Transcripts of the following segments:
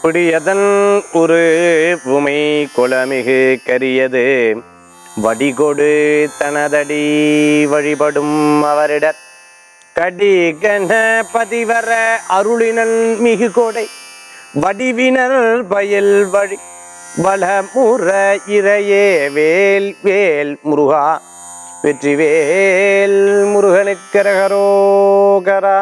பிடியதன் ஒரு உமை குலமிகு கரியது வடிகொடு தனதடி வழிபடும் அவரிடர் கடிகன பதிவர அருளினல் மிகு கொடை வடிவினர் பயல் வழி வளமுற இறையே வேல் வேல் முருகா வெற்றிவேல் முருகனுக்கரகரோகரா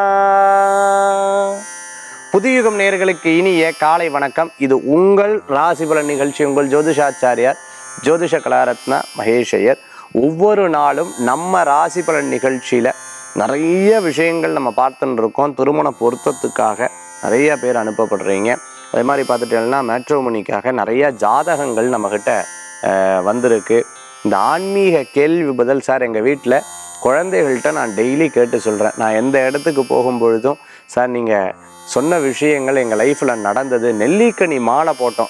புதியுகம் நேயர்களுக்கு இனிய காலை வணக்கம் இது உங்கள் ராசிபலன் நிகழ்ச்சி உங்கள் ஜோதிஷாச்சாரியார் ஜோதிஷ கலாரத்னா மகேஷையர் ஒவ்வொரு நாளும் நம்ம ராசிபலன் நிகழ்ச்சியில நிறைய விஷயங்கள் நம்ம பார்த்துட்டு இருக்கோம் திருமண பொருத்தத்துக்காக நிறைய பேர் அனுப்பப்படுறீங்க அதே மாதிரி பார்த்துட்டீங்கன்னா மேட்ரோமணிக்காக நிறைய ஜாதகங்கள் நம்மக்கிட்ட அஹ், வந்திருக்கு இந்த ஆன்மீக கேள்வி பதில் சார் எங்கள் வீட்டில் குழந்தைகள்கிட்ட நான் டெய்லி கேட்டு சொல்கிறேன் நான் எந்த இடத்துக்கு போகும் பொழுதும் சார் நீங்கள் சொன்ன விஷயங்கள் எங்கள் லைஃப்பில் நடந்தது நெல்லிக்கனி மாலை போட்டோம்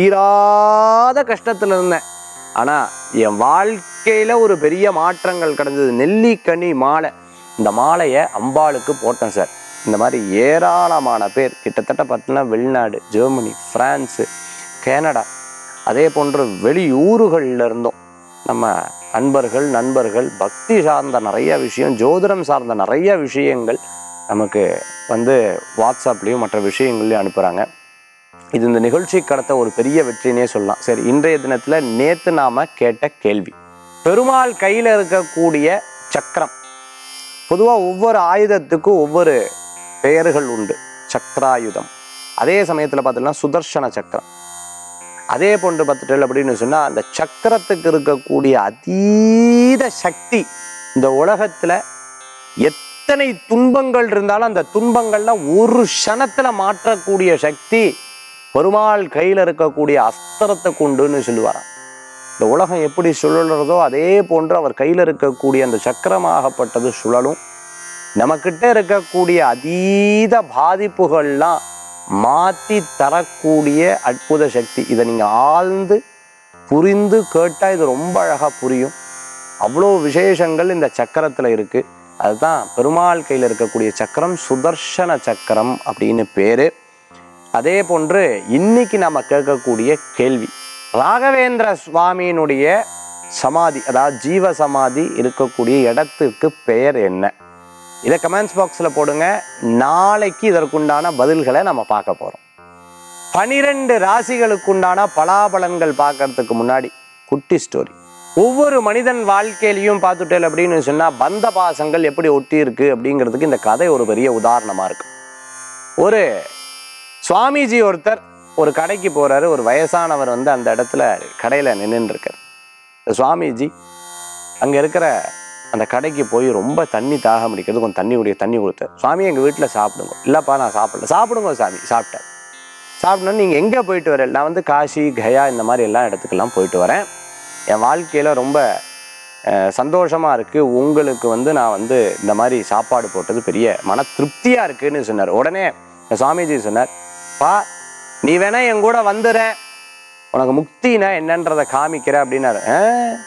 தீராத கஷ்டத்தில் இருந்தேன் ஆனால் என் வாழ்க்கையில் ஒரு பெரிய மாற்றங்கள் கிடந்தது நெல்லிக்கனி மாலை இந்த மாலையை அம்பாளுக்கு போட்டேன் சார் இந்த மாதிரி ஏராளமான பேர் கிட்டத்தட்ட பார்த்தீங்கன்னா வெளிநாடு ஜெர்மனி ஃப்ரான்ஸு கனடா அதே போன்று வெளியூர்கள்ல இருந்தும் நம்ம அன்பர்கள் நண்பர்கள் பக்தி சார்ந்த நிறைய விஷயம் ஜோதிடம் சார்ந்த நிறைய விஷயங்கள் நமக்கு வந்து வாட்ஸ்அப்லேயும் மற்ற விஷயங்கள்லையும் அனுப்புகிறாங்க இது இந்த நிகழ்ச்சி கடத்த ஒரு பெரிய வெற்றினே சொல்லலாம் சரி இன்றைய தினத்தில் நேற்று நாம கேட்ட கேள்வி பெருமாள் கையில் இருக்கக்கூடிய சக்கரம் பொதுவாக ஒவ்வொரு ஆயுதத்துக்கும் ஒவ்வொரு பெயர்கள் உண்டு சக்கராயுதம் அதே சமயத்தில் பார்த்தீங்கன்னா சுதர்சன சக்கரம் அதே போன்று பார்த்துட்டல் அப்படின்னு சொன்னால் அந்த சக்கரத்துக்கு இருக்கக்கூடிய அதீத சக்தி இந்த உலகத்தில் எத்தனை துன்பங்கள் இருந்தாலும் அந்த துன்பங்கள்ல ஒரு க்ஷணத்துல மாற்றக்கூடிய சக்தி பெருமாள் கையில் இருக்கக்கூடிய அஸ்திரத்தை கொண்டுன்னு சொல்லுவாராம் இந்த உலகம் எப்படி சுழலுறதோ அதே போன்று அவர் கையில் இருக்கக்கூடிய அந்த சக்கரமாகப்பட்டது சுழலும் நமக்கிட்ட இருக்கக்கூடிய அதீத பாதிப்புகள்லாம் மாற்றி தரக்கூடிய அற்புத சக்தி இதை நீங்கள் ஆழ்ந்து புரிந்து கேட்டால் இது ரொம்ப அழகாக புரியும் அவ்வளோ விசேஷங்கள் இந்த சக்கரத்தில் இருக்குது அதுதான் பெருமாள் கையில் இருக்கக்கூடிய சக்கரம் சுதர்சன சக்கரம் அப்படின்னு பேர் அதே போன்று இன்னைக்கு நம்ம கேட்கக்கூடிய கேள்வி ராகவேந்திர சுவாமியினுடைய சமாதி அதாவது ஜீவ சமாதி இருக்கக்கூடிய இடத்துக்கு பெயர் என்ன இதை கமெண்ட்ஸ் பாக்ஸில் போடுங்க நாளைக்கு இதற்குண்டான பதில்களை நம்ம பார்க்க போகிறோம் பனிரெண்டு ராசிகளுக்குண்டான பலாபலன்கள் பார்க்கறதுக்கு முன்னாடி குட்டி ஸ்டோரி ஒவ்வொரு மனிதன் வாழ்க்கையிலையும் பார்த்துட்டேன் அப்படின்னு சொன்னால் பந்த பாசங்கள் எப்படி ஒட்டி இருக்கு அப்படிங்கிறதுக்கு இந்த கதை ஒரு பெரிய உதாரணமாக இருக்கு ஒரு சுவாமிஜி ஒருத்தர் ஒரு கடைக்கு போறாரு ஒரு வயசானவர் வந்து அந்த இடத்துல கடையில் நின்றுட்டு இருக்கார் இந்த சுவாமிஜி அங்கே இருக்கிற அந்த கடைக்கு போய் ரொம்ப தண்ணி தாகம் அடிக்கிறது கொஞ்சம் தண்ணி குடிக்க தண்ணி கொடுத்தார் சுவாமி எங்கள் வீட்டில் சாப்பிடுங்க இல்லைப்பா நான் சாப்பிடல சாப்பிடுங்க சாமி சாப்பிட்டேன் சாப்பிடணும் நீங்கள் எங்கே போயிட்டு வரேன் நான் வந்து காசி கயா இந்த மாதிரி எல்லா இடத்துக்கெல்லாம் போயிட்டு வரேன் என் வாழ்க்கையில் ரொம்ப அஹ், சந்தோஷமா இருக்கு உங்களுக்கு வந்து நான் வந்து இந்த மாதிரி சாப்பாடு போட்டது பெரிய மன திருப்தியா இருக்குன்னு சொன்னார் உடனே இந்த சுவாமிஜி சொன்னார் பா நீ வேணா என் கூட வந்துற உனக்கு முக்தினா என்னன்றதை காமிக்கிற அப்படின்னாரு "ஆ,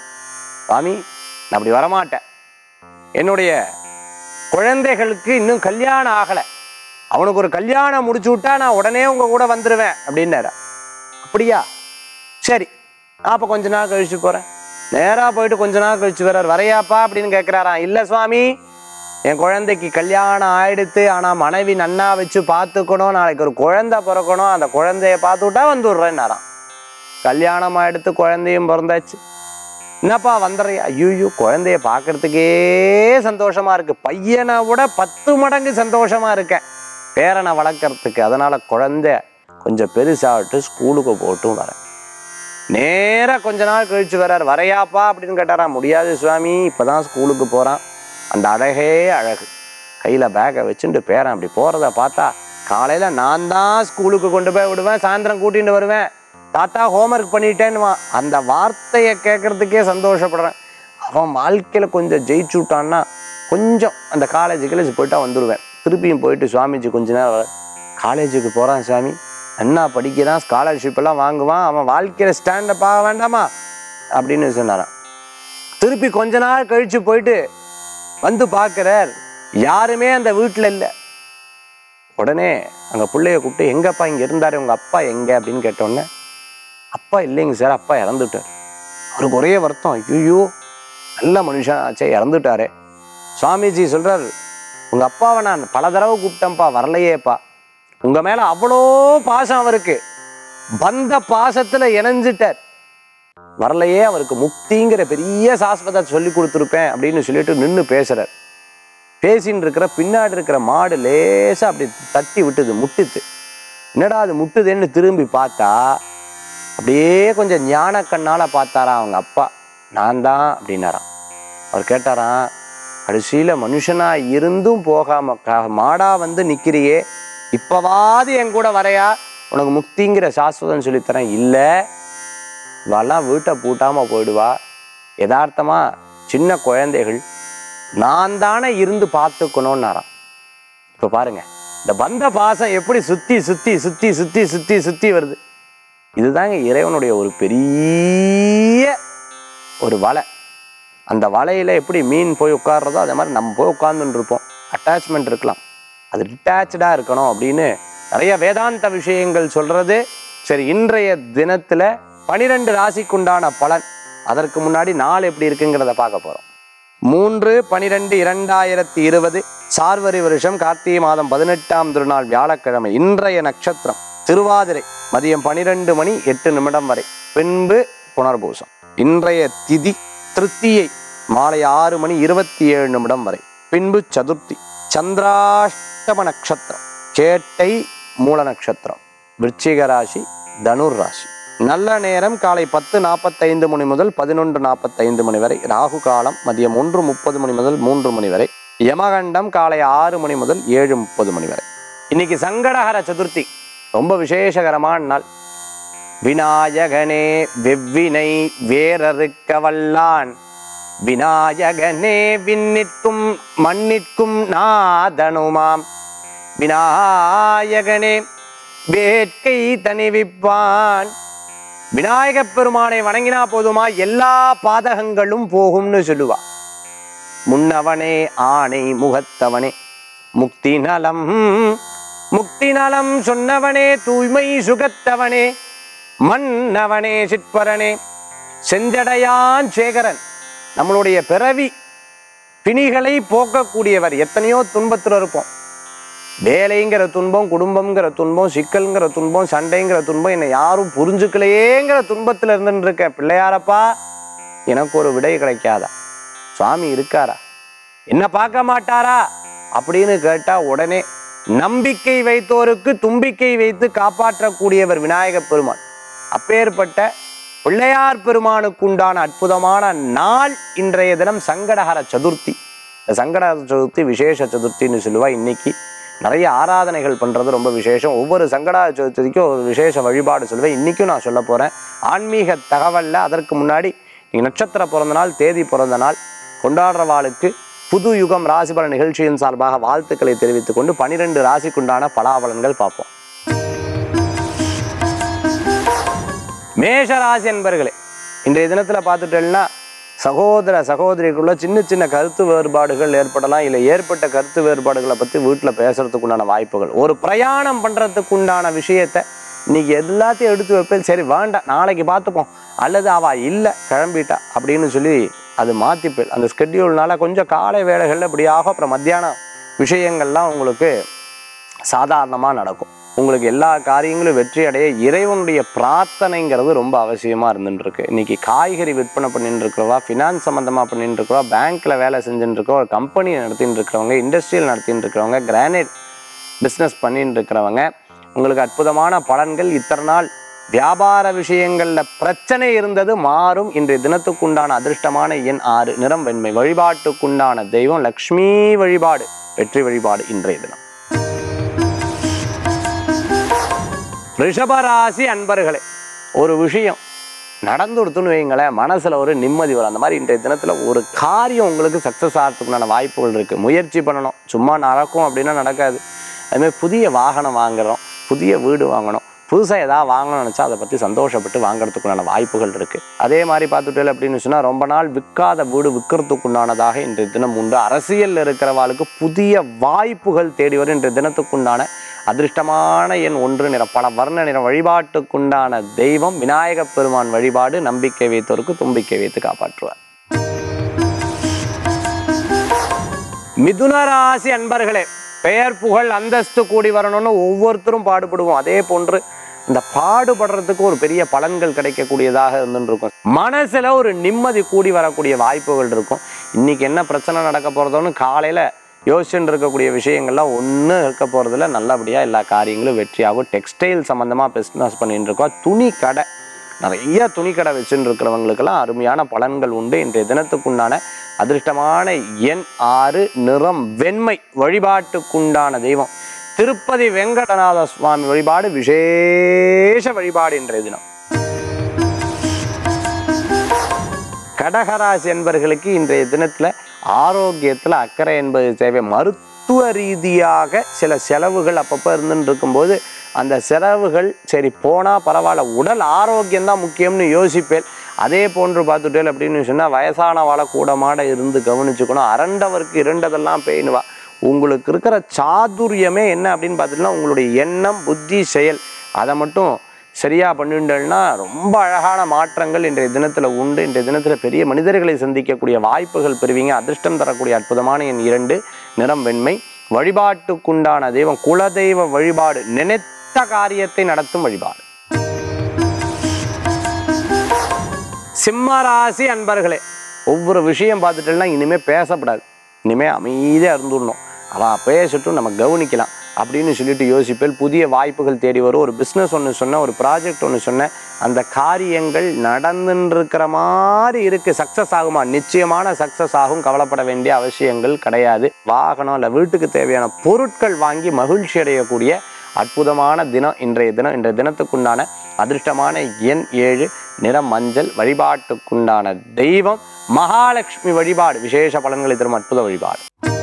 சுவாமி நான் அப்படி வரமாட்டேன் என்னுடைய குழந்தைகளுக்கு இன்னும் கல்யாணம் ஆகலை அவனுக்கு ஒரு கல்யாணம் முடிச்சு விட்டா நான் உடனே உங்க கூட வந்துடுவேன் அப்படின்னாரு அப்படியா சரி நான் அப்போ கொஞ்ச நாள் கழிச்சு போறேன் நேரா போயிட்டு கொஞ்ச நாள் கழிச்சு வர்றார் வரையாப்பா அப்படின்னு கேட்குறாராம் இல்லை சுவாமி என் குழந்தைக்கு கல்யாணம் ஆயிடுத்து ஆனால் மனைவி நன்னா வச்சு பார்த்துக்கணும் நாளைக்கு ஒரு குழந்தை பிறக்கணும் அந்த குழந்தைய பார்த்து விட்டா வந்துடுறேன்னாராம் கல்யாணம் ஆயிடுத்து குழந்தையும் பிறந்தாச்சு என்னப்பா வந்துடுறியா ஐயோ குழந்தைய பார்க்கறதுக்கே சந்தோஷமா இருக்கு பையனை விட பத்து மடங்கு சந்தோஷமா இருக்கேன் பேரனை வளர்க்கறதுக்கு அதனால குழந்தை கொஞ்சம் பெருசாகட்டு ஸ்கூலுக்கு போட்டும் வரேன் நேரா கொஞ்ச நாள் கழிச்சு வர்றார் வரையாப்பா அப்படின்னு கேட்டாரா முடியாது சுவாமி இப்பதான் ஸ்கூலுக்கு போறான் அந்த அழகே அழகு கையில பேக்கை வச்சுட்டு பேரன் அப்படி போறத பார்த்தா காலையில நான் தான் ஸ்கூலுக்கு கொண்டு போய் விடுவேன் சாயந்தரம் கூட்டிட்டு வருவேன் தாத்தா ஹோம்ஒர்க் பண்ணிட்டேன்னு அந்த வார்த்தையை கேட்கறதுக்கே சந்தோஷப்படுறேன் அவன் வாழ்க்கையில கொஞ்சம் ஜெயிச்சு விட்டான்னா கொஞ்சம் அந்த காலேஜ் கிளேஜ் போயிட்டா வந்துடுவேன் திருப்பியும் போயிட்டு சுவாமிஜி கொஞ்ச நேரம் காலேஜுக்கு போறான் சாமி என்ன படிக்கிறான் ஸ்காலர்ஷிப் எல்லாம் வாங்குவான் அவன் வாழ்க்கையில ஸ்டாண்டப் ஆக வேண்டாமா அப்படின்னு சொன்னாராம் திருப்பி கொஞ்ச நாள் கழிச்சு போயிட்டு வந்து பார்க்கிறார் யாருமே அந்த வீட்டில் இல்லை உடனே அங்கே பிள்ளைய கூப்பிட்டு எங்கப்பா இங்கே இருந்தாரு உங்கள் அப்பா எங்கே அப்படின்னு கேட்டோடனே அப்பா இல்லைங்க சார் அப்பா இறந்துட்டார் அவருக்கு ஒரே வருத்தம் ஐயோ நல்ல மனுஷன் ஆச்சே இறந்துட்டாரே சுவாமிஜி சொல்றாரு உங்க அப்பாவை நான் பல தடவை கூப்பிட்டேன்ப்பா வரலையேப்பா உங்க மேல அவ்வளோ பாசம் அவருக்கு பந்த பாசத்துல இணைஞ்சிட்டார் வரலையே அவருக்கு முக்திங்கிற பெரிய சாஸ்வத சொல்லி கொடுத்துருப்பேன் அப்படின்னு சொல்லிட்டு நின்று பேசுறார் பேசின்னு இருக்கிற பின்னாடி இருக்கிற மாடு லேசா அப்படி தட்டி விட்டுது முட்டுது என்னடா அது முட்டுதேன்னு திரும்பி பார்த்தா அப்படியே கொஞ்சம் ஞான கண்ணால பார்த்தாராம் அவங்க அப்பா நான் தான் அப்படின்னாராம் அவர் கேட்டாராம் கடைசியில மனுஷனா இருந்தும் போகாம க- மாடா வந்து நிக்கிறியே இப்பவாது என் கூட வரையா உனக்கு முக்திங்கிற சாஸ்வதம் சொல்லித்தரேன் இல்லை இவெல்லாம் வீட்டை பூட்டாம போயிடுவா யதார்த்தமா சின்ன குழந்தைகள் நான் தானே இருந்து பார்த்துக்கணும்னாராம் இப்போ பாருங்க இந்த பந்த பாசம் எப்படி சுத்தி சுத்தி சுத்தி சுத்தி சுத்தி சுத்தி வருது இதுதாங்க இறைவனுடைய ஒரு பெரிய ஒரு வலை அந்த வலையில எப்படி மீன் போய் உட்கார்றதோ அதே மாதிரி நம்ம போய் உட்கார்ந்துட்டு இருப்போம் அட்டாச்மெண்ட் இருக்கலாம் அது டிட்டாச்சாக இருக்கணும் அப்படின்னு நிறைய வேதாந்த விஷயங்கள் சொல்றது சரி இன்றைய தினத்துல பனிரெண்டு ராசிக்குண்டான பலன் அதற்கு முன்னாடி நாள் எப்படி இருக்குங்கிறத பார்க்க போறோம் மூன்று பனிரெண்டு இரண்டாயிரத்தி இருபது சார்வரி வருஷம் கார்த்திகை மாதம் பதினெட்டாம் திருநாள் வியாழக்கிழமை இன்றைய நட்சத்திரம் திருவாதிரை மதியம் பனிரெண்டு மணி எட்டு நிமிடம் வரை பின்பு புனர்பூசம் இன்றைய திதி திருத்தியை மாலை ஆறு மணி இருபத்தி ஏழு நிமிடம் வரை பின்பு சதுர்த்தி சந்திராஷ்டம நட்சத்திரம் கேட்டை மூல நட்சத்திரம் விருச்சிக ராசி தனுர் ராசி நல்ல நேரம் காலை பத்து நாற்பத்தைந்து மணி முதல் பதினொன்று நாற்பத்தைந்து மணி வரை ராகு காலம் மதியம் ஒன்று முப்பது மணி முதல் மூன்று மணி வரை யமகண்டம் காலை ஆறு மணி முதல் ஏழு முப்பது மணி வரை இன்னைக்கு சங்கடஹர சதுர்த்தி ரொம்ப விசேஷகரமான நாள் விநாயகனே வெவ்வினை வேறறுக்க வல்லான் விநாயகனே விண்ணிற்கும் மண்ணிற்கும் நாதனுமாம் விநாயகனே வேட்கை தணிவிப்பான் விநாயகப் பெருமானை வணங்கினா போதுமா எல்லா பாதகங்களும் போகும்னு சொல்லுவா முன்னவனே ஆணை முகத்தவனே முக்தி நலம் முக்தி நலம் சொன்னவனே தூய்மை சுகத்தவனே மன்னவனே சிற்பரனே செஞ்சடையான் சேகரன் நம்மளுடைய பிறவி பிணிகளை போக்கக்கூடியவர் எத்தனையோ துன்பத்தில் இருப்போம் வேலைங்கிற துன்பம் குடும்பம்ங்கிற துன்பம் சிக்கல்ங்கிற துன்பம் சண்டைங்கிற துன்பம் என்னை யாரும் புரிஞ்சுக்கலையேங்கிற துன்பத்தில் இருந்துட்டு இருக்க பிள்ளையாரப்பா எனக்கு ஒரு விடை கிடைக்காதா சுவாமி இருக்காரா என்ன பார்க்க மாட்டாரா அப்படின்னு கேட்டா உடனே நம்பிக்கை வைத்தோருக்கு தும்பிக்கை வைத்து காப்பாற்றக்கூடியவர் விநாயகப் பெருமான் அப்பேற்பட்ட பிள்ளையார் பெருமானுக்கு உண்டான அற்புதமான நாள் இன்றைய தினம் சங்கடஹர சதுர்த்தி இந்த சங்கடஹர சதுர்த்தி விசேஷ சதுர்த்தின்னு சொல்லுவா இன்னைக்கு நிறைய ஆராதனைகள் பண்றது ரொம்ப விசேஷம் ஒவ்வொரு சங்கடஹர சதுர்த்திக்கும் ஒரு விசேஷ வழிபாடு சொல்லுவேன் இன்னைக்கும் நான் சொல்ல போறேன் ஆன்மீக தகவல்ல அதற்கு முன்னாடி நீங்க நட்சத்திர பிறந்த நாள் தேதி பிறந்த நாள் கொண்டாடுறவாளுக்கு புது யுகம் ராசிபல நிகழ்ச்சியின் சார்பாக வாழ்த்துக்களை தெரிவித்துக் கொண்டு பனிரெண்டு ராசிக்குண்டான பலாபலன்கள் பார்ப்போம் மேஷ ராசி என்பர்களே இன்றைய தினத்தில் பார்த்துட்டேன்னா சகோதர சகோதரிக்குள்ள சின்ன சின்ன கருத்து வேறுபாடுகள் ஏற்படலாம் இல்லை ஏற்பட்ட கருத்து வேறுபாடுகளை பற்றி வீட்டில் பேசுறதுக்கு உண்டான வாய்ப்புகள் ஒரு பிரயாணம் பண்ணுறதுக்கு உண்டான விஷயத்தை இன்னைக்கு எல்லாத்தையும் எடுத்து வைப்பேன் சரி வேண்டாம் நாளைக்கு பார்த்துப்போம் அல்லது அவ இல்லை கிளம்பிட்டா அப்படின்னு சொல்லி அது மாற்றிப்பேன் அந்த ஸ்கெட்யூல்னால கொஞ்சம் காலை வேலைகளில் இப்படி ஆகும் அப்புறம் மத்தியானம் விஷயங்கள்லாம் உங்களுக்கு சாதாரணமாக நடக்கும் உங்களுக்கு எல்லா காரியங்களும் வெற்றி அடைய இறைவனுடைய பிரார்த்தனைங்கிறது ரொம்ப அவசியமாக இருந்துட்டு இருக்கு இன்னைக்கு காய்கறி விற்பனை பண்ணிட்டு இருக்கிறவா ஃபினான்ஸ் சம்மந்தமாக பண்ணிட்டு இருக்கிறவா பேங்க்ல வேலை செஞ்சுட்டு இருக்கவா ஒரு கம்பெனி நடத்திட்டு இருக்கிறவங்க இண்டஸ்ட்ரியல் நடத்திட்டு இருக்கிறவங்க கிரானைட் பிஸ்னஸ் பண்ணிட்டு இருக்கிறவங்க உங்களுக்கு அற்புதமான பலன்கள் இத்தனை நாள் வியாபார விஷயங்கள்ல பிரச்சனை இருந்தது மாறும் இன்றைய தினத்துக்குண்டான அதிர்ஷ்டமான எண் ஆறு நிறம் வெண்மை வழிபாட்டுக்குண்டான தெய்வம் லக்ஷ்மி வழிபாடு வெற்றி வழிபாடு இன்றைய தினம் ரிஷபராசி அன்பர்களே ஒரு விஷயம் நடந்துடுத்துன்னு வைங்களேன் மனசுல ஒரு நிம்மதி வரும் அந்த மாதிரி இன்றைய தினத்துல ஒரு காரியம் உங்களுக்கு சக்சஸ் ஆகிறதுக்குண்டான வாய்ப்புகள் இருக்கு முயற்சி பண்ணணும் சும்மா நடக்கும் அப்படின்னா நடக்காது அதுமாதிரி புதிய வாகனம் வாங்குறோம் புதிய வீடு வாங்கணும் புதுசாக ஏதாவது வாங்கணும்னு நினச்சா அதை பற்றி சந்தோஷப்பட்டு வாங்குறதுக்குண்டான வாய்ப்புகள் இருக்குது அதே மாதிரி பார்த்துட்டு அப்படின்னு சொன்னால் ரொம்ப நாள் விற்காத வீடு விற்கிறதுக்குண்டானதாக இன்றைய தினம் உண்டு அரசியலில் இருக்கிறவாளுக்கு புதிய வாய்ப்புகள் தேடி வரும் இன்றைய தினத்துக்குண்டான அதிர்ஷ்டமான எண் ஒன்று நிற பல வர்ண நிற வழிபாட்டுக்குண்டான தெய்வம் விநாயகப் பெருமான் வழிபாடு நம்பிக்கை வைத்தோருக்கு தும்பிக்கை வைத்து காப்பாற்றுவார் மிதுன ராசி அன்பர்களே பெயர் புகழ் அந்தஸ்து கூடி வரணும்னு ஒவ்வொருத்தரும் பாடுபடுவோம் அதே போன்று இந்த பாடுபடுறதுக்கு ஒரு பெரிய பலன்கள் கிடைக்கக்கூடியதாக இருந்துட்டு இருக்கும் மனசுல ஒரு நிம்மதி கூடி வரக்கூடிய வாய்ப்புகள் இருக்கும் இன்னைக்கு என்ன பிரச்சனை நடக்க போறதோன்னு காலையில யோசிச்சுட்டு இருக்கக்கூடிய விஷயங்கள்லாம் ஒன்றும் இருக்க போறதுல நல்லபடியா எல்லா காரியங்களும் வெற்றியாகும் டெக்ஸ்டைல் சம்பந்தமா பிஸ்னஸ் பண்ணிட்டு இருக்கோம் துணி கடை நிறைய துணிக்கடை வச்சுட்டு இருக்கிறவங்களுக்கெல்லாம் அருமையான பலன்கள் உண்டு இன்றைய தினத்துக்குண்டான அதிர்ஷ்டமான எண் ஆறு நிறம் வெண்மை வழிபாட்டுக்குண்டான தெய்வம் திருப்பதி வெங்கடநாத சுவாமி வழிபாடு விசேஷ வழிபாடு இன்றைய தினம் கடகராசி என்பர்களுக்கு இன்றைய தினத்துல ஆரோக்கியத்துல அக்கறை என்பது தேவை மருத்துவ ரீதியாக சில செலவுகள் அப்பப்போ இருந்துட்டு இருக்கும்போது அந்த செலவுகள் சரி போனா பரவாயில்ல உடல் ஆரோக்கியம் தான் முக்கியம்னு யோசிப்பேன் அதே போன்று பார்த்துட்டேன் அப்படின்னு சொன்னால் வயசானவாளை கூடமாட இருந்து கவனிச்சுக்கணும் அரண்டவருக்கு இரண்டதெல்லாம் பேணுவா உங்களுக்கு இருக்கிற சாதுரியமே என்ன அப்படின்னு பார்த்துட்டீங்கன்னா உங்களுடைய எண்ணம் புத்தி செயல் அதை மட்டும் சரியாக பண்ணிட்டேன்னா ரொம்ப அழகான மாற்றங்கள் இன்றைய தினத்தில் உண்டு இன்றைய தினத்தில் பெரிய மனிதர்களை சந்திக்கக்கூடிய வாய்ப்புகள் பெறுவீங்க அதிர்ஷ்டம் தரக்கூடிய அற்புதமான என் இரண்டு நிறம் வெண்மை வழிபாட்டுக்குண்டான தெய்வம் குலதெய்வ வழிபாடு நினைத்த காரியத்தை நடத்தும் வழிபாடு சிம்மராசி அன்பர்களே ஒவ்வொரு விஷயம் பார்த்துட்டேன்னா இனிமேல் பேசப்படாது இனிமேல் அமைதியாக இருந்துடணும் அவள் பேசட்டும் நம்ம கவனிக்கலாம் அப்படின்னு சொல்லிட்டு யோசிப்பேன் புதிய வாய்ப்புகள் தேடி வரும் ஒரு பிஸ்னஸ் ஒன்று சொன்னேன் ஒரு ப்ராஜெக்ட் ஒன்று சொன்னேன் அந்த காரியங்கள் நடந்துன்னு இருக்கிற மாதிரி இருக்குது சக்ஸஸ் ஆகுமா நிச்சயமான சக்ஸஸ் ஆகும் கவலைப்பட வேண்டிய அவசியங்கள் கிடையாது வாகனம் இல்லை வீட்டுக்கு தேவையான பொருட்கள் வாங்கி மகிழ்ச்சி அடையக்கூடிய அற்புதமான தினம் இன்றைய தினம் இன்றைய தினத்துக்குண்டான அதிர்ஷ்டமான எண் ஏழு நிறம் மஞ்சள் வழிபாட்டுக்குண்டான தெய்வம் மகாலட்சுமி வழிபாடு விசேஷ பலன்களை தரும் அற்புத வழிபாடு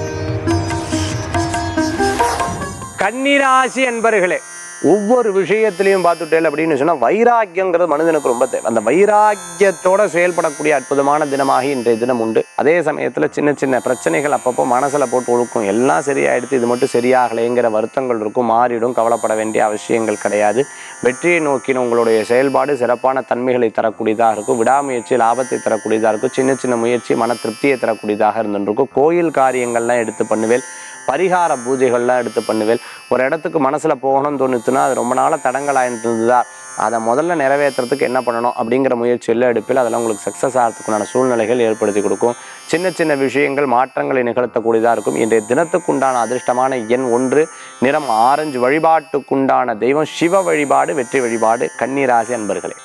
கன்னிராசி என்பர்களே ஒவ்வொரு விஷயத்திலையும் பார்த்துட்டேன் அப்படின்னு சொன்னால் வைராக்கியங்கிறது மனிதனுக்கு ரொம்ப தேவை அந்த வைராக்கியத்தோட செயல்படக்கூடிய அற்புதமான தினமாக இன்றைய தினம் உண்டு அதே சமயத்தில் சின்ன சின்ன பிரச்சனைகள் அப்பப்போ மனசில் போட்டு ஒழுக்கும் எல்லாம் சரியாயிடுத்து இது மட்டும் சரியாகலைங்கிற வருத்தங்கள் இருக்கும் மாறிடும் கவலைப்பட வேண்டிய அவசியங்கள் கிடையாது வெற்றியை நோக்கின உங்களுடைய செயல்பாடு சிறப்பான தன்மைகளை தரக்கூடியதாக இருக்கும் விடாமுயற்சி லாபத்தை தரக்கூடியதாக இருக்கும் சின்ன சின்ன முயற்சி மன திருப்தியை தரக்கூடியதாக இருந்துருக்கும் கோயில் காரியங்கள்லாம் எடுத்து பண்ணுவேன் பரிகார பூஜைகள்லாம் எடுத்து பண்ணுவேன் ஒரு இடத்துக்கு மனசில் போகணும்னு தோணுச்சுன்னா அது ரொம்ப நாளாக தடங்கள் ஆயிட்டு இருந்ததா அதை முதல்ல நிறைவேற்றுறதுக்கு என்ன பண்ணணும் அப்படிங்கிற முயற்சியில் எடுப்பில் அதெல்லாம் உங்களுக்கு சக்ஸஸ் ஆகிறதுக்குண்டான சூழ்நிலைகள் ஏற்படுத்தி கொடுக்கும் சின்ன சின்ன விஷயங்கள் மாற்றங்களை நிகழ்த்தக்கூடியதாக இருக்கும் இன்றைய தினத்துக்குண்டான அதிர்ஷ்டமான எண் ஒன்று நிறம் ஆரஞ்சு வழிபாட்டுக்குண்டான தெய்வம் சிவ வழிபாடு வெற்றி வழிபாடு கன்னிராசி அன்பர்களே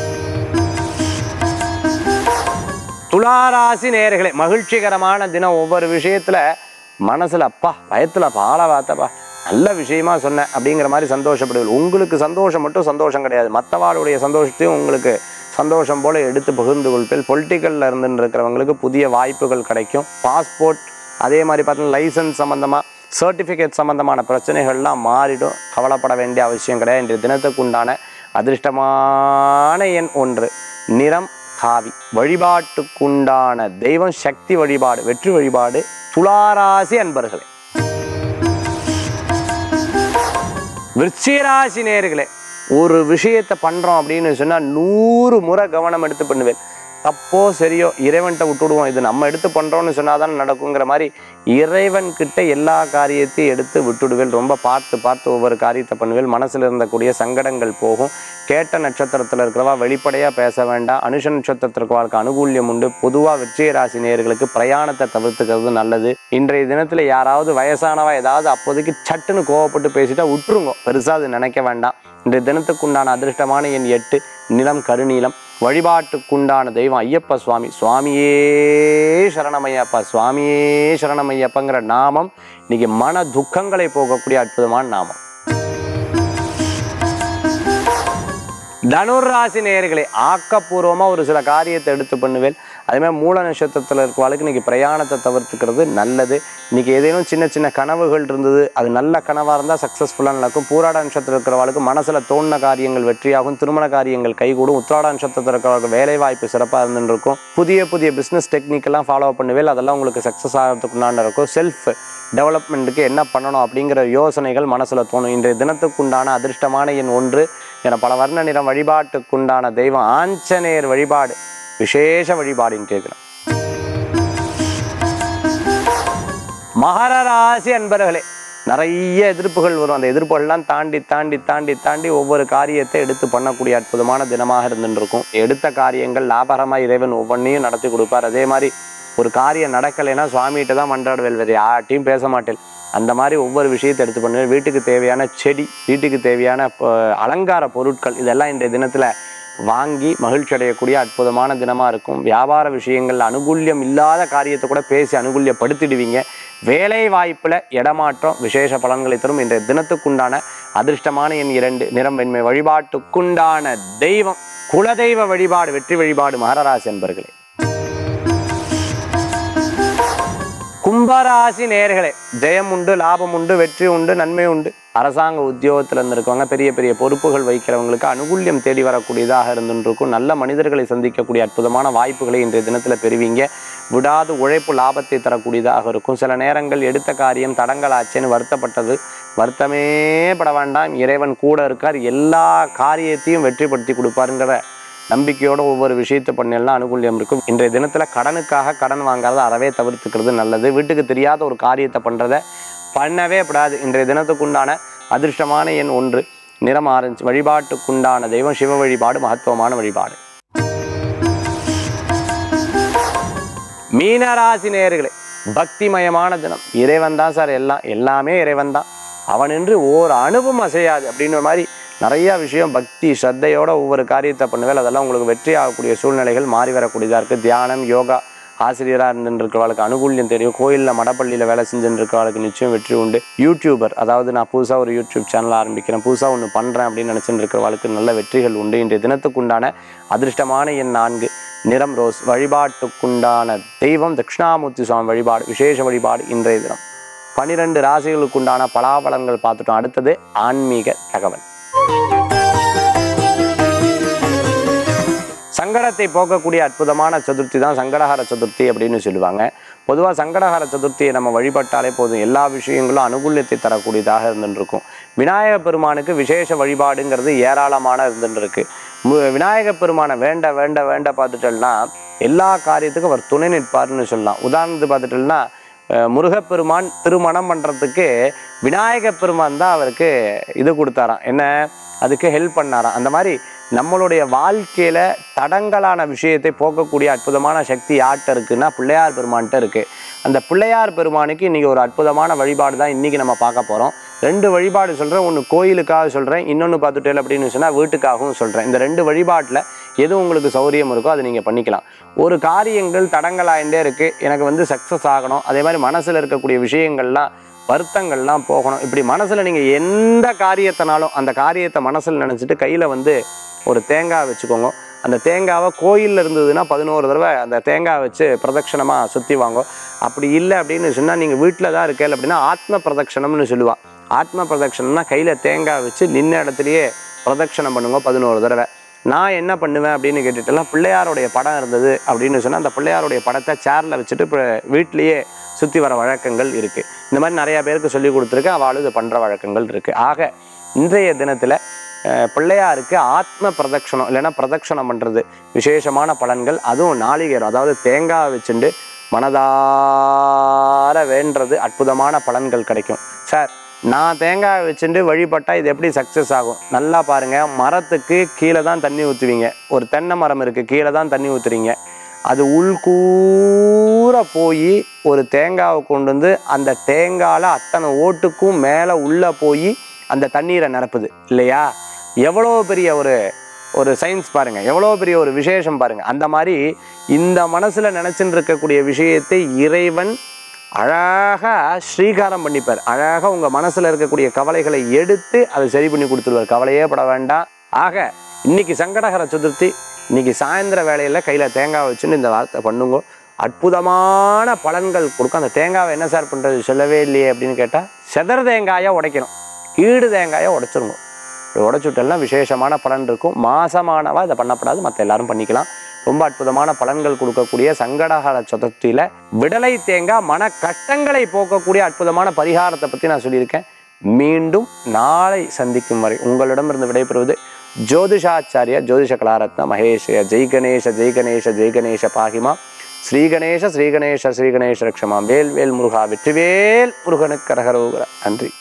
துளாராசி நேயர்களே மகிழ்ச்சிகரமான தினம் ஒவ்வொரு விஷயத்துல மனசுல அப்பா பயத்துல பால வாத்தப்பா நல்ல விஷயமா சொன்னேன் அப்படிங்கிற மாதிரி சந்தோஷப்படுவீர்கள் உங்களுக்கு சந்தோஷம் மட்டும் சந்தோஷம் கிடையாது மற்றவாளுடைய சந்தோஷத்தையும் உங்களுக்கு சந்தோஷம் போல எடுத்து பகிர்ந்து கொள்பேன் பொலிட்டிக்கலில் இருந்துன்னு இருக்கிறவங்களுக்கு புதிய வாய்ப்புகள் கிடைக்கும் பாஸ்போர்ட் அதே மாதிரி பார்த்தீங்கன்னா லைசன்ஸ் சம்மந்தமாக சர்டிஃபிகேட் சம்மந்தமான பிரச்சனைகள்லாம் மாறிடும் கவலைப்பட வேண்டிய அவசியம் கிடையாது இன்றைய தினத்துக்கு உண்டான அதிர்ஷ்டமான எண் ஒன்று நிறம் காவி வழிபாட்டுக்குண்டான தெய்வம் சக்தி வழிபாடு வெற்றி வழிபாடு துளாராசி அன்பர்களே விருச்சிகராசி நேர்களே ஒரு விஷயத்தை பண்றோம் அப்படின்னு சொன்னா நூறு முறை கவனம் எடுத்து பண்ணுவேன் தப்போ சரியோ இறைவன்கிட்ட விட்டுடுவோம் இது நம்ம எடுத்து பண்றோம்னு சொன்னாதான் நடக்குங்கிற மாதிரி இறைவன் கிட்ட எல்லா காரியத்தையும் எடுத்து விட்டுடுவேன் ரொம்ப பார்த்து பார்த்து ஒவ்வொரு காரியத்தை பண்ணுவேன் மனசுல இருந்தக்கூடிய சங்கடங்கள் போகும் கேட்ட நட்சத்திரத்தில் இருக்கிறவா வெளிப்படையாக பேச வேண்டாம் அனுஷ நட்சத்திரத்தில் இருக்கிறவர்களுக்கு அனுகூல்யம் உண்டு பொதுவாக விஜய ராசி நேயர்களுக்கு பிரயாணத்தை தவிர்த்துக்கிறது நல்லது இன்றைய தினத்தில் யாராவது வயசானவா ஏதாவது அப்போதைக்கு சட்டுன்னு கோவப்பட்டு பேசிட்டா விட்டுருங்க பெருசாக அது நினைக்க வேண்டாம் இன்றைய தினத்துக்குண்டான அதிர்ஷ்டமான எண் எட்டு நிலம் கருநீலம் வழிபாட்டுக்குண்டான தெய்வம் ஐயப்ப சுவாமி சுவாமியே சரணமையப்பா சுவாமியே சரணமையப்பங்கிற நாமம் இன்னைக்கு மன துக்கங்களை போகக்கூடிய அற்புதமான நாமம் தனுராசி நேயர்களே ஆக்கப்பூர்வமா ஒரு சில காரியத்தை எடுத்து பண்ணுவேன் அதே மாதிரி மூல நட்சத்திரத்தில் இருக்கிறவளுக்கு இன்னைக்கு பிரயாணத்தை தவிர்த்துக்கிறது நல்லது இன்னைக்கு ஏதேனும் சின்ன சின்ன கனவுகள் இருந்தது அது நல்ல கனவாக இருந்தால் சக்ஸஸ்ஃபுல்லாக நடக்கும் பூராட நட்சத்திரம் இருக்கிறவளுக்கு மனசில் தோணின காரியங்கள் வெற்றியாகும் திருமண காரியங்கள் கைகூடும் உத்திராட நட்சத்திரத்தில் இருக்கிறவங்களுக்கு வேலை வாய்ப்பு சிறப்பாக இருந்துட்டு இருக்கும் புதிய புதிய பிஸ்னஸ் டெக்னிக்கெல்லாம் ஃபாலோ பண்ணுவேல் அதெல்லாம் உங்களுக்கு சக்ஸஸ் ஆகிறதுக்குண்டான இருக்கும் செல்ஃப் டெவலப்மெண்ட்டுக்கு என்ன பண்ணணும் அப்படிங்கிற யோசனைகள் மனசில் தோணும் இன்றைய தினத்துக்குண்டான அதிர்ஷ்டமான எண் ஒன்று என பல வர்ண நிறம் வழிபாட்டுக்குண்டான தெய்வம் ஆஞ்சநேயர் வழிபாடு விசேஷ வழிபாடு இன்றைய தினம் மகர ராசி அன்பர்களே நிறைய எதிர்ப்புகள் வரும் அந்த எதிர்ப்புகள்லாம் தாண்டி தாண்டி தாண்டி தாண்டி ஒவ்வொரு காரியத்தை எடுத்து பண்ணக்கூடிய அற்புதமான தினமாக இருந்துட்டு இருக்கும் எடுத்த காரியங்கள் லாபகரமாக இறைவன் ஒவ்வொன்றையும் நடத்தி கொடுப்பார் அதே மாதிரி ஒரு காரியம் நடக்கலைன்னா சுவாமிகிட்ட தான் மன்றாடுவேல் வேறு யார்ட்டையும் பேச மாட்டேன் அந்த மாதிரி ஒவ்வொரு விஷயத்தை எடுத்து பண்ணுவேன் வீட்டுக்கு தேவையான செடி வீட்டுக்கு தேவையான அஹ், அலங்கார பொருட்கள் இதெல்லாம் இன்றைய தினத்தில் வாங்கி மகிழ்ச்சி அடையக்கூடிய அற்புதமான தினமாக இருக்கும் வியாபார விஷயங்கள் அனுகூல்யம் இல்லாத காரியத்தை கூட பேசி அனுகூல்யப்படுத்திடுவீங்க வேலை வாய்ப்பில் இடமாற்றம் விசேஷ பலன்களை தரும் இன்றைய தினத்துக்குண்டான அதிர்ஷ்டமான எண் இரண்டு நிறம் வெண்மை வழிபாட்டுக்குண்டான தெய்வம் குலதெய்வ வழிபாடு வெற்றி வழிபாடு மகரராசி என்பர்களே கும்பராசி நேர்களே ஜெயம் உண்டு லாபம் உண்டு வெற்றி உண்டு நன்மை உண்டு அரசாங்க உத்தியோகத்தில் இருந்திருக்கவங்க பெரிய பெரிய பொறுப்புகள் வைக்கிறவங்களுக்கு அனுகூல்யம் தேடி வரக்கூடியதாக இருந்துருக்கும் நல்ல மனிதர்களை சந்திக்கக்கூடிய அற்புதமான வாய்ப்புகளை இன்றைய தினத்தில் பெறுவீங்க விடாது உழைப்பு லாபத்தை தரக்கூடியதாக இருக்கும் சில நேரங்கள் எடுத்த காரியம் தடங்களாச்சேன்னு வருத்தப்பட்டது வருத்தமே பட வேண்டாம் இறைவன் கூட இருக்கார் எல்லா காரியத்தையும் வெற்றிப்படுத்தி கொடுப்பாருங்கிற நம்பிக்கையோட ஒவ்வொரு விஷயத்தை பண்ணலாம் அனுகூல்யம் இருக்கும் இன்றைய தினத்தில் கடனுக்காக கடன் வாங்காத அறவே தவிர்த்துக்கிறது நல்லது வீட்டுக்கு தெரியாத ஒரு காரியத்தை பண்ணுறத பண்ணவே படாது இன்றைய தினத்துக்குண்டான அதிர்ஷ்டமான எண் ஒன்று நிறம் ஆரஞ்சு வழிபாட்டுக்குண்டான தெய்வம் சிவ வழிபாடு மகத்துவமான வழிபாடு மீனராசி நேயர்களே பக்திமயமான தினம் இறைவன் தான் சார் எல்லாம் எல்லாமே இறைவன் தான் அவனின்று ஓர் அணுவும் அசையாது அப்படின்ற மாதிரி நிறைய விஷயம் பக்தி ஸ்ரத்தையோட ஒவ்வொரு காரியத்தை பண்ணுவேன் அதெல்லாம் உங்களுக்கு வெற்றி ஆகக்கூடிய சூழ்நிலைகள் மாறி வரக்கூடியதாக இருக்குது தியானம் யோகா ஆசிரியராக இருந்துட்டு இருக்கிறவளுக்கு அனுகூல்யம் தெரியும் கோயிலில் மடப்பள்ளியில் வேலை செஞ்சுட்டு இருக்கிறவளுக்கு நிச்சயம் வெற்றி உண்டு யூடியூபர் அதாவது நான் புதுசாக ஒரு யூடியூப் சேனல் ஆரம்பிக்கிறேன் புதுசாக ஒன்று பண்ணுறேன் அப்படின்னு நினச்சிட்டு இருக்கிறவளுக்கு நல்ல வெற்றிகள் உண்டு இன்றைய தினத்துக்குண்டான அதிர்ஷ்டமான எண் நான்கு நிறம் ரோஸ் வழிபாட்டுக்குண்டான தெய்வம் தட்சிணாமூர்த்தி சுவாமி வழிபாடு விசேஷ வழிபாடு இன்றைய தினம் பனிரெண்டு ராசிகளுக்குண்டான பலாபலன்கள் பார்த்துட்டோம் அடுத்தது ஆன்மீக தகவல் சங்கடத்தை போக்கக்கூடிய அற்புதமான சதுர்த்தி தான் சங்கடஹர சதுர்த்தி அப்படின்னு சொல்லுவாங்க பொதுவாக சங்கடஹர சதுர்த்தியை நம்ம வழிபட்டாலே போதும் எல்லா விஷயங்களும் அனுகூல்யத்தை தரக்கூடியதாக இருந்துட்டு இருக்கும் விநாயக பெருமானுக்கு விசேஷ வழிபாடுங்கிறது ஏராளமான இருந்துட்டு இருக்கு மு- விநாயக பெருமானை வேண்ட வேண்ட வேண்ட பார்த்துட்டோம்னா எல்லா காரியத்துக்கும் அவர் துணை நிற்பார்னு சொல்லலாம் உதாரணத்துக்கு பார்த்துட்டோம்னா அஹ், முருகப்பெருமான் திருமணம் பண்ணுறதுக்கு விநாயக பெருமான் தான் அவருக்கு இது கொடுத்தாராம் என்ன அதுக்கு ஹெல்ப் பண்ணாராம் அந்த மாதிரி நம்மளுடைய வாழ்க்கையில தடங்கலான விஷயத்தை போக்கக்கூடிய அற்புதமான சக்தி யார்கிட்ட இருக்குன்னா பிள்ளையார் பெருமான்கிட்ட இருக்கு அந்த பிள்ளையார் பெருமானுக்கு இன்னைக்கு ஒரு அற்புதமான வழிபாடு தான் இன்னைக்கு நம்ம பார்க்க போறோம் ரெண்டு வழிபாடு சொல்றேன் ஒன்று கோயிலுக்காக சொல்றேன் இன்னொன்று பார்த்துட்டேன் அப்படின்னு சொன்னா வீட்டுக்காகவும் சொல்றேன் இந்த ரெண்டு வழிபாட்டில் எது உங்களுக்கு சௌரியம் இருக்கோ அதை நீங்கள் பண்ணிக்கலாம் ஒரு காரியங்கள் தடங்கலாயிட்டே இருக்கு எனக்கு வந்து சக்ஸஸ் ஆகணும் அதே மாதிரி மனசில் இருக்கக்கூடிய விஷயங்கள்லாம் வருத்தங்கள்லாம் போகணும் இப்படி மனசில் நீங்கள் எந்த காரியத்தினாலும் அந்த காரியத்தை மனசில் நினச்சிட்டு கையில் வந்து ஒரு தேங்காய் வச்சுக்கோங்க அந்த தேங்காவை கோயிலில் இருந்ததுன்னா பதினோரு தடவை அந்த தேங்காய் வச்சு பிரதட்சணமாக சுற்றி வாங்க அப்படி இல்லை அப்படின்னு சொன்னால் நீங்கள் வீட்டில் தான் இருக்கல அப்படின்னா ஆத்ம பிரதட்சணம்னு சொல்லுவாள் ஆத்ம பிரதட்சணம்னா கையில் தேங்காய் வச்சு நின்ன இடத்துலையே பிரதட்சணம் பண்ணுங்க பதினோரு தடவை நான் என்ன பண்ணுவேன் அப்படின்னு கேட்டுட்டுலாம் பிள்ளையாருடைய படம் இருந்தது அப்படின்னு சொன்னால் அந்த பிள்ளையாருடைய படத்தை சேரில் வச்சுட்டு இப்போ வீட்லேயே சுற்றி வர வழக்கங்கள் இருக்குது இந்த மாதிரி நிறையா பேருக்கு சொல்லி கொடுத்துருக்கு அவளும் இது பண்ணுற வழக்கங்கள் இருக்குது ஆக இன்றைய தினத்தில் அஹ், பிள்ளையாருக்கு ஆத்ம பிரதட்சணம் இல்லைன்னா பிரதட்சணம் பண்ணுறது விசேஷமான பலன்கள் அதுவும் நாளிகேரம் அதாவது தேங்காய் வச்சுண்டு மனதார வேண்டது அற்புதமான பலன்கள் கிடைக்கும் சார் நான் தேங்காய் வச்சுட்டு வழிபட்டா இது எப்படி சக்ஸஸ் ஆகும் நல்லா பாருங்க மரத்துக்கு கீழே தான் தண்ணி ஊற்றுவீங்க ஒரு தென்னை மரம் இருக்கு கீழே தான் தண்ணி ஊற்றுறீங்க அது உள்கூற போய் ஒரு தேங்காவை கொண்டு வந்து அந்த தேங்காயில் அத்தனை ஓட்டுக்கும் மேலே உள்ளே போய் அந்த தண்ணீரை நிரப்புது இல்லையா எவ்வளோ பெரிய ஒரு ஒரு சயின்ஸ் பாருங்க எவ்வளோ பெரிய ஒரு விசேஷம் பாருங்க அந்த மாதிரி இந்த மனசுல நினைச்சுட்டு இருக்கக்கூடிய விஷயத்தை இறைவன் அழகா ஸ்ரீகாரம் பண்ணிப்பார் அழகா உங்க மனசுல இருக்கக்கூடிய கவலைகளை எடுத்து அதை சரி பண்ணி கொடுத்துருவார் கவலையே பட வேண்டாம் ஆக இன்னைக்கு சங்கடகர சதுர்த்தி இன்னைக்கு சாயந்தர வேளையில் கையில் தேங்காய் வச்சுன்னு இந்த வார்த்தை பண்ணுங்க அற்புதமான பலன்கள் கொடுக்கும் அந்த தேங்காவை என்ன சார் பண்ணுறது சொல்லவே இல்லையே அப்படின்னு கேட்டால் செதற தேங்காயை உடைக்கணும் ஈடு தேங்காயை உடைச்சிருங்க இப்படி உடைச்சுட்டெல்லாம் விசேஷமான பலன் இருக்கும் மாசமானவா இதை பண்ணப்படாது மற்ற எல்லாரும் பண்ணிக்கலாம் ரொம்ப அற்புதமான பலன்கள் கொடுக்கக்கூடிய சங்கடகர சதுர்த்தியில் விடலை தேங்காய் மன கஷ்டங்களை போக்கக்கூடிய அற்புதமான பரிகாரத்தை பற்றி நான் சொல்லியிருக்கேன் மீண்டும் நாளை சந்திக்கும் வரை உங்களிடமிருந்து விடைபெறுவது ஜோதிஷாச்சாரிய ஜோதிஷ கலாரத்ன மகேஷய ஜெய் கணேஷ ஜெய் கணேஷ ஜெய் கணேஷ பாகிமா ஸ்ரீ கணேஷ ஸ்ரீ கணேஷ ஸ்ரீ கணேஷ ரக்ஷமாம் வேல் வேல் முருகா வெற்றிவேல் முருகனுக்கு கரகரோகர நன்றி